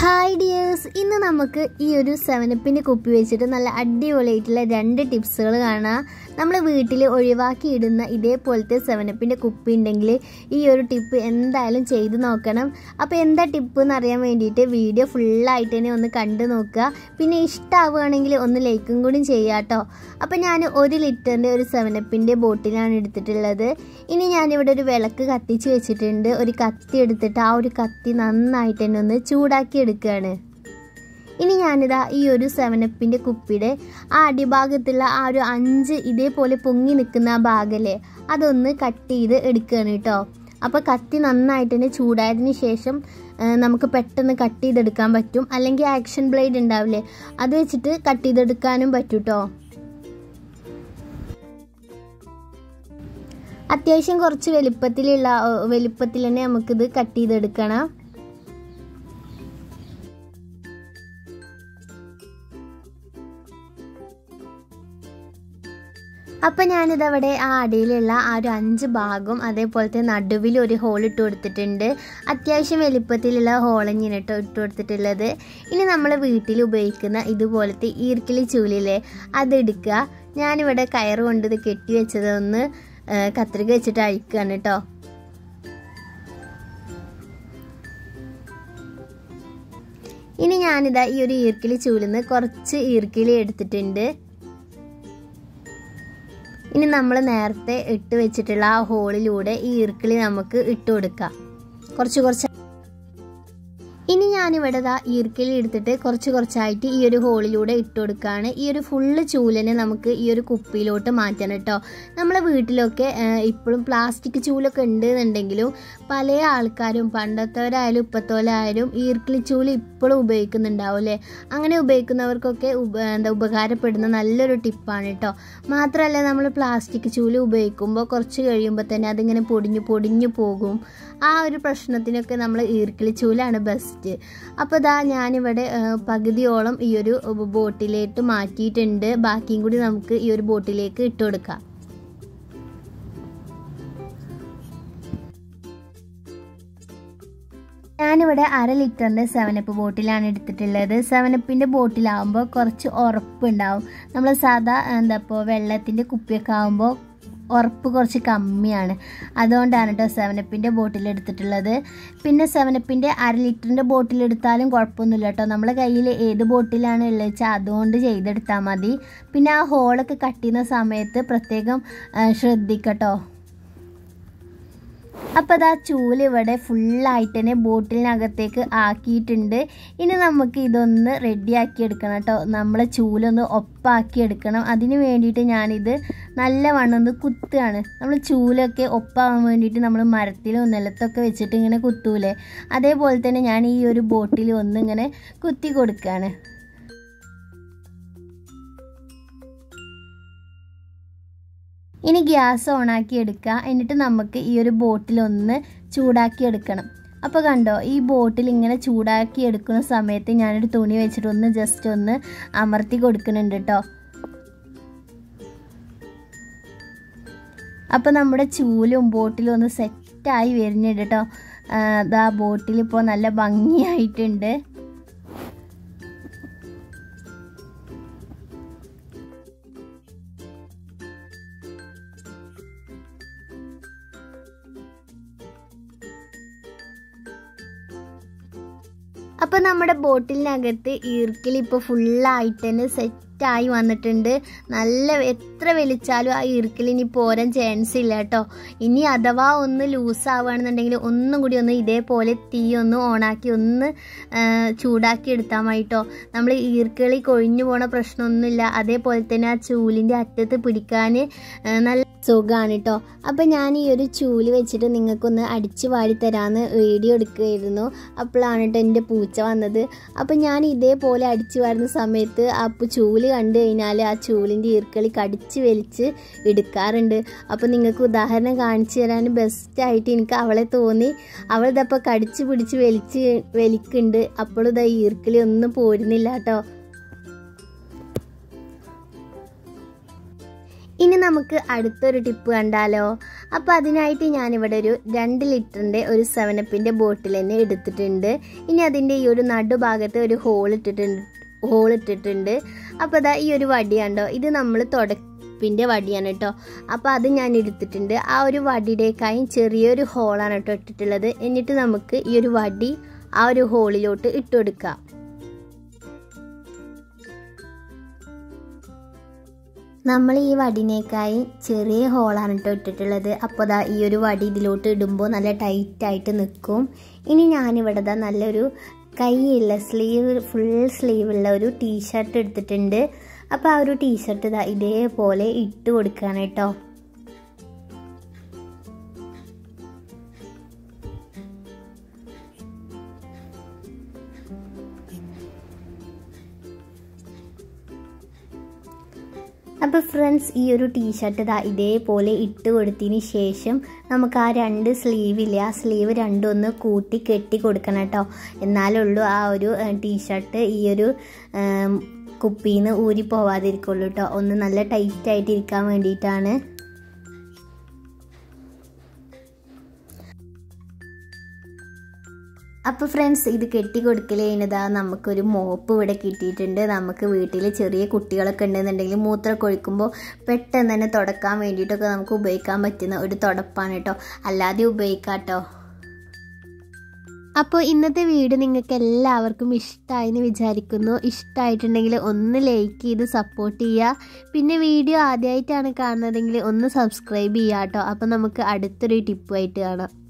hi dears ഇന്ന് നമുക്ക് ഈ ഒരു സെവനപ്പിൻ്റെ കുപ്പി വെച്ചിട്ട് നല്ല അടിപൊളിയായിട്ടുള്ള രണ്ട് ടിപ്സുകൾ കാണാം നമ്മൾ വീട്ടിൽ ഒഴിവാക്കിയിടുന്ന ഇതേപോലത്തെ സെവനപ്പിൻ്റെ കുപ്പി ഉണ്ടെങ്കിൽ ഈ ഒരു ടിപ്പ് എന്തായാലും ചെയ്ത് നോക്കണം അപ്പോൾ എന്താ ടിപ്പ് എന്ന് അറിയാൻ വേണ്ടിയിട്ട് വീഡിയോ ഫുള്ളായിട്ട് തന്നെ ഒന്ന് കണ്ടു നോക്കുക പിന്നെ ഇഷ്ടമാവുകയാണെങ്കിൽ ഒന്ന് ലൈക്കും കൂടി ചെയ്യുക കേട്ടോ അപ്പോൾ ഞാൻ ഒരു ലിറ്ററിൻ്റെ ഒരു സെവനപ്പിൻ്റെ ബോട്ടിലാണ് എടുത്തിട്ടുള്ളത് ഇനി ഞാനിവിടെ ഒരു വിളക്ക് കത്തിച്ച് വെച്ചിട്ടുണ്ട് ഒരു കത്തി എടുത്തിട്ട് ആ ഒരു കത്തി നന്നായിട്ട് തന്നെ ഒന്ന് ചൂടാക്കി എടുക്കുകയാണ് ഇനി ഞാനിതാ ഈ ഒരു സെവനപ്പിൻ്റെ കുപ്പിയുടെ ആ അടിഭാഗത്തുള്ള ആ ഒരു അഞ്ച് ഇതേപോലെ പൊങ്ങി നിൽക്കുന്ന ആ ഭാഗല്ലേ അതൊന്ന് കട്ട് ചെയ്ത് എടുക്കുകയാണ് കേട്ടോ അപ്പോൾ കത്തി നന്നായിട്ട് തന്നെ ചൂടായതിന് ശേഷം ആ, നമുക്ക് പെട്ടെന്ന് കട്ട് ചെയ്തെടുക്കാൻ പറ്റും അല്ലെങ്കിൽ ആക്ഷൻ ബ്ലേഡ് ഉണ്ടാവില്ലേ അത് വെച്ചിട്ട് കട്ട് ചെയ്തെടുക്കാനും പറ്റും കേട്ടോ അത്യാവശ്യം കുറച്ച് വലുപ്പത്തിലുള്ള വലുപ്പത്തിൽ തന്നെ നമുക്കിത് കട്ട് ചെയ്തെടുക്കണം അപ്പം ഞാനിതവിടെ ആ അടിയിലുള്ള ആ ഒരു അഞ്ച് ഭാഗം അതേപോലത്തെ നടുവിൽ ഒരു ഹോൾ ഇട്ട് കൊടുത്തിട്ടുണ്ട് അത്യാവശ്യം വലിപ്പത്തിലുള്ള ഹോൾ ഇങ്ങനെ ഇട്ട് ഇട്ട് കൊടുത്തിട്ടുള്ളത് ഇനി നമ്മൾ വീട്ടിൽ ഉപയോഗിക്കുന്ന ഇതുപോലത്തെ ഈർക്കിലി ചൂലില്ലേ അതെടുക്കുക ഞാനിവിടെ കയറ് കൊണ്ട് ഇത് കെട്ടി വെച്ചതൊന്ന് ആ, കത്രിക വെച്ചിട്ട് അഴിക്കുകയാണ് കേട്ടോ ഇനി ഞാനിതാ ഈ ഒരു ഈർക്കിലി ചൂലിന്ന് കുറച്ച് ഈർക്കിലി എടുത്തിട്ടുണ്ട് ഇനി നമ്മൾ നേരത്തെ ഇട്ട് വെച്ചിട്ടുള്ള ആ ഹോളിലൂടെ ഈ ഈർക്കിളി നമുക്ക് ഇട്ട് കൊടുക്കാം കുറച്ച് കുറച്ച് ഇനി ഞാനിവിടെ ദാ ഈർക്കിളി എടുത്തിട്ട് കുറച്ച് കുറച്ചായിട്ട് ഈ ഒരു ഹോളിലൂടെ ഇട്ട് കൊടുക്കുകയാണ് ഈ ഒരു ഫുള്ള് ചൂലിനെ നമുക്ക് ഈ ഒരു കുപ്പിയിലോട്ട് മാറ്റണം കേട്ടോ നമ്മളെ വീട്ടിലൊക്കെ ഇപ്പോഴും പ്ലാസ്റ്റിക് ചൂലൊക്കെ ഉണ്ട് എന്നുണ്ടെങ്കിലും പല ആൾക്കാരും പണ്ടത്തവരായാലും ഇപ്പത്തോലായാലും ഈർക്കിളി ചൂല് ഇപ്പോഴും ഉപയോഗിക്കുന്നുണ്ടാവും അല്ലേ അങ്ങനെ ഉപയോഗിക്കുന്നവർക്കൊക്കെ ഉപ എന്താ ഉപകാരപ്പെടുന്ന നല്ലൊരു ടിപ്പാണ് കേട്ടോ മാത്രമല്ല നമ്മൾ പ്ലാസ്റ്റിക് ചൂല് ഉപയോഗിക്കുമ്പോൾ കുറച്ച് കഴിയുമ്പോൾ തന്നെ അതിങ്ങനെ പൊടിഞ്ഞു പൊടിഞ്ഞു പോകും ആ ഒരു പ്രശ്നത്തിനൊക്കെ നമ്മൾ ഈർക്കിളി ചൂലാണ് ബെസ്റ്റ് അപ്പോൾ ഇതാ ഞാനിവിടെ ആ, പകുതിയോളം ഈ ഒരു ബോട്ടിലേക്ക് മാറ്റിയിട്ടുണ്ട് ബാക്കിയും കൂടി നമുക്ക് ഈ ഒരു ബോട്ടിലേക്ക് ഇട്ട് കൊടുക്കാം ഞാനിവിടെ അര ലിറ്ററിൻ്റെ സെവനപ്പ് ബോട്ടിലാണ് എടുത്തിട്ടുള്ളത് സെവനപ്പിൻ്റെ ബോട്ടിലാവുമ്പോൾ കുറച്ച് ഉറപ്പുണ്ടാവും നമ്മൾ സാധാ എന്താ ഇപ്പോൾ വെള്ളത്തിൻ്റെ കുപ്പിയൊക്കെ ആകുമ്പോൾ ഉറപ്പ് കുറച്ച് കമ്മിയാണ് അതുകൊണ്ടാണ് കേട്ടോ സെവനപ്പിൻ്റെ ബോട്ടിൽ എടുത്തിട്ടുള്ളത് പിന്നെ സെവനപ്പിൻ്റെ അര ലിറ്ററിൻ്റെ ബോട്ടിൽ എടുത്താലും കുഴപ്പമൊന്നുമില്ല കേട്ടോ നമ്മളെ കയ്യിൽ ഏത് ബോട്ടിലാണ് ഉള്ളത് വെച്ചാൽ അതുകൊണ്ട് ചെയ്തെടുത്താൽ മതി പിന്നെ ആ ഹോളൊക്കെ കട്ട് ചെയ്യുന്ന സമയത്ത് പ്രത്യേകം ആ, ശ്രദ്ധിക്കട്ടോ അപ്പോൾ അതാ ചൂല് ഇവിടെ ഫുള്ളായിട്ട് തന്നെ ബോട്ടിലിനകത്തേക്ക് ആക്കിയിട്ടുണ്ട് ഇനി നമുക്ക് ഇതൊന്ന് റെഡിയാക്കി എടുക്കണം കേട്ടോ നമ്മളെ ചൂലൊന്ന് ഒപ്പാക്കി എടുക്കണം അതിന് വേണ്ടിയിട്ട് ഞാനിത് നല്ല വണ്ണം ഒന്ന് കുത്തുകയാണ് നമ്മൾ ചൂലൊക്കെ ഒപ്പാവാൻ വേണ്ടിയിട്ട് നമ്മൾ മരത്തിലോ നിലത്തൊക്കെ വെച്ചിട്ട് ഇങ്ങനെ കുത്തൂലേ അതേപോലെ തന്നെ ഞാൻ ഈ ഒരു ബോട്ടിൽ ഒന്നിങ്ങനെ കുത്തി കൊടുക്കുകയാണ് ഇനി ഗ്യാസ് ഓണാക്കി എടുക്കുക എന്നിട്ട് നമുക്ക് ഈ ഒരു ബോട്ടിൽ ഒന്ന് ചൂടാക്കി എടുക്കണം അപ്പോൾ കണ്ടോ ഈ ബോട്ടിൽ ഇങ്ങനെ ചൂടാക്കി എടുക്കുന്ന സമയത്ത് ഞാനൊരു തുണി വെച്ചിട്ട് ഒന്ന് ജസ്റ്റ് ഒന്ന് അമർത്തി കൊടുക്കുന്നുണ്ട് കേട്ടോ അപ്പോൾ നമ്മുടെ ചൂലും ബോട്ടിലും ഒന്ന് സെറ്റായി വരുന്നുണ്ട് കേട്ടോ അതാ ബോട്ടിൽ ഇപ്പോൾ നല്ല ഭംഗിയായിട്ടുണ്ട് അപ്പോൾ നമ്മുടെ ബോട്ടിലിനകത്ത് ഈർക്കിൽ ഇപ്പോൾ ഫുള്ളായിട്ട് തന്നെ സെറ്റായി വന്നിട്ടുണ്ട് നല്ല എത്ര വലിച്ചാലും ആ ഈർക്കിൽ ഇനി പോരാൻ ചാൻസ് ഇല്ല കേട്ടോ ഇനി അഥവാ ഒന്ന് ലൂസ് ആവുകയാണെന്നുണ്ടെങ്കിൽ ഒന്നും കൂടി ഒന്ന് ഇതേപോലെ തീ ഒന്ന് ഓണാക്കി ഒന്ന് ആ, ചൂടാക്കി എടുത്താൽ മതി കേട്ടോ നമ്മൾ ഈർക്കിളി കൊഴിഞ്ഞു പോണ പ്രശ്നമൊന്നുമില്ല അതേപോലെ തന്നെ ആ ചൂലിൻ്റെ അറ്റത്ത് പിടിക്കാൻ ആ, നല്ല സുഖമാണ് കേട്ടോ അപ്പം ഞാൻ ഈ ഒരു ചൂല് വെച്ചിട്ട് നിങ്ങൾക്കൊന്ന് അടിച്ച് വാരി തരാമെന്ന് വീഡിയോ എടുക്കുകയായിരുന്നു അപ്പോഴാണ് കേട്ടോ എൻ്റെ പൂച്ച വന്നത് അപ്പം ഞാൻ ഇതേപോലെ അടിച്ച് വാരുന്ന സമയത്ത് ആ പു- ചൂല് കണ്ടു കഴിഞ്ഞാൽ ആ ചൂലിൻ്റെ ഈർക്കളി കടിച്ച് വലിച്ച് എടുക്കാറുണ്ട് അപ്പോൾ നിങ്ങൾക്ക് ഉദാഹരണം കാണിച്ചു തരാൻ ബെസ്റ്റായിട്ട് എനിക്ക് അവളെ തോന്നി അവൾ ഇതപ്പോൾ കടിച്ച് പിടിച്ച് വലിച്ച് വലിക്കുന്നുണ്ട് അപ്പോഴും ഇതാ ഈർക്കിളി ഒന്നും പോരുന്നില്ല കേട്ടോ ഇനി നമുക്ക് അടുത്തൊരു ടിപ്പ് കണ്ടാലോ അപ്പോൾ അതിനായിട്ട് ഞാനിവിടെ ഒരു രണ്ട് ലിറ്ററിൻ്റെ ഒരു സെവനപ്പിൻ്റെ ബോട്ടിൽ തന്നെ എടുത്തിട്ടുണ്ട് ഇനി അതിൻ്റെ ഈ ഒരു നടുഭാഗത്ത് ഒരു ഹോൾ ഇട്ടിട്ടുണ്ട് ഹോൾ ഇട്ടിട്ടുണ്ട് അപ്പോൾ അതാ ഈ ഒരു വടി കണ്ടോ ഇത് നമ്മൾ തുടപ്പിൻ്റെ വടിയാണ് കേട്ടോ അപ്പോൾ അത് ഞാൻ എടുത്തിട്ടുണ്ട് ആ ഒരു വടിയുടേക്കായും ചെറിയൊരു ഹോളാണ് കേട്ടോ ഇട്ടിട്ടുള്ളത് എന്നിട്ട് നമുക്ക് ഈ ഒരു വടി ആ ഒരു ഹോളിലോട്ട് ഇട്ട് കൊടുക്കാം നമ്മൾ ഈ വടിനേക്കായി ചെറിയ ഹോളാണ് കേട്ടോ ഇട്ടിട്ടുള്ളത് അപ്പോൾ ദാ ഈ ഒരു വടി ഇതിലോട്ട് ഇടുമ്പോൾ നല്ല ടൈറ്റായിട്ട് നിൽക്കും ഇനി ഞാനിവിടെ ദാ നല്ലൊരു കൈയുള്ള സ്ലീവ് ഫുൾ സ്ലീവുള്ള ഒരു ടീഷർട്ട് എടുത്തിട്ടുണ്ട് അപ്പോൾ ആ ഒരു ടീഷർട്ട് ഇതാ ഇതേപോലെ ഇട്ട് കൊടുക്കുകയാണ് കേട്ടോ അപ്പോൾ ഫ്രണ്ട്സ് ഈ ഒരു ടീഷർട്ട് ഇതാ ഇതേപോലെ ഇട്ട് കൊടുത്തതിന് ശേഷം നമുക്ക് ആ രണ്ട് സ്ലീവില്ലേ ആ സ്ലീവ് രണ്ടും ഒന്ന് കൂട്ടി കെട്ടി കൊടുക്കണം കേട്ടോ എന്നാലുള്ളൂ ആ ഒരു ടീഷർട്ട് ഈ ഒരു കുപ്പിയിൽ നിന്ന് ഊരി പോവാതിരിക്കുള്ളൂ കേട്ടോ ഒന്ന് നല്ല ടൈറ്റായിട്ട് ഇരിക്കാൻ വേണ്ടിയിട്ടാണ് അപ്പോൾ ഫ്രണ്ട്സ് ഇത് കെട്ടി കൊടുക്കൽ കഴിഞ്ഞതാ നമുക്കൊരു മോപ്പ് ഇവിടെ കിട്ടിയിട്ടുണ്ട് നമുക്ക് വീട്ടിൽ ചെറിയ കുട്ടികളൊക്കെ ഉണ്ടെന്നുണ്ടെങ്കിൽ മൂത്രമൊക്കെ ഒഴിക്കുമ്പോൾ പെട്ടെന്ന് തന്നെ തുടക്കാൻ വേണ്ടിയിട്ടൊക്കെ നമുക്ക് ഉപയോഗിക്കാൻ പറ്റുന്ന ഒരു തുടപ്പാണ് കേട്ടോ അല്ലാതെ ഉപയോഗിക്കാം കേട്ടോ അപ്പോൾ ഇന്നത്തെ വീഡിയോ നിങ്ങൾക്ക് എല്ലാവർക്കും ഇഷ്ടമായി എന്ന് വിചാരിക്കുന്നു ഇഷ്ടമായിട്ടുണ്ടെങ്കിൽ ഒന്ന് ലൈക്ക് ചെയ്ത് സപ്പോർട്ട് ചെയ്യുക പിന്നെ വീഡിയോ ആദ്യമായിട്ടാണ് കാണുന്നതെങ്കിൽ ഒന്ന് സബ്സ്ക്രൈബ് ചെയ്യുക കേട്ടോ അപ്പോൾ നമുക്ക് അടുത്തൊരു ടിപ്പുമായിട്ട് കാണാം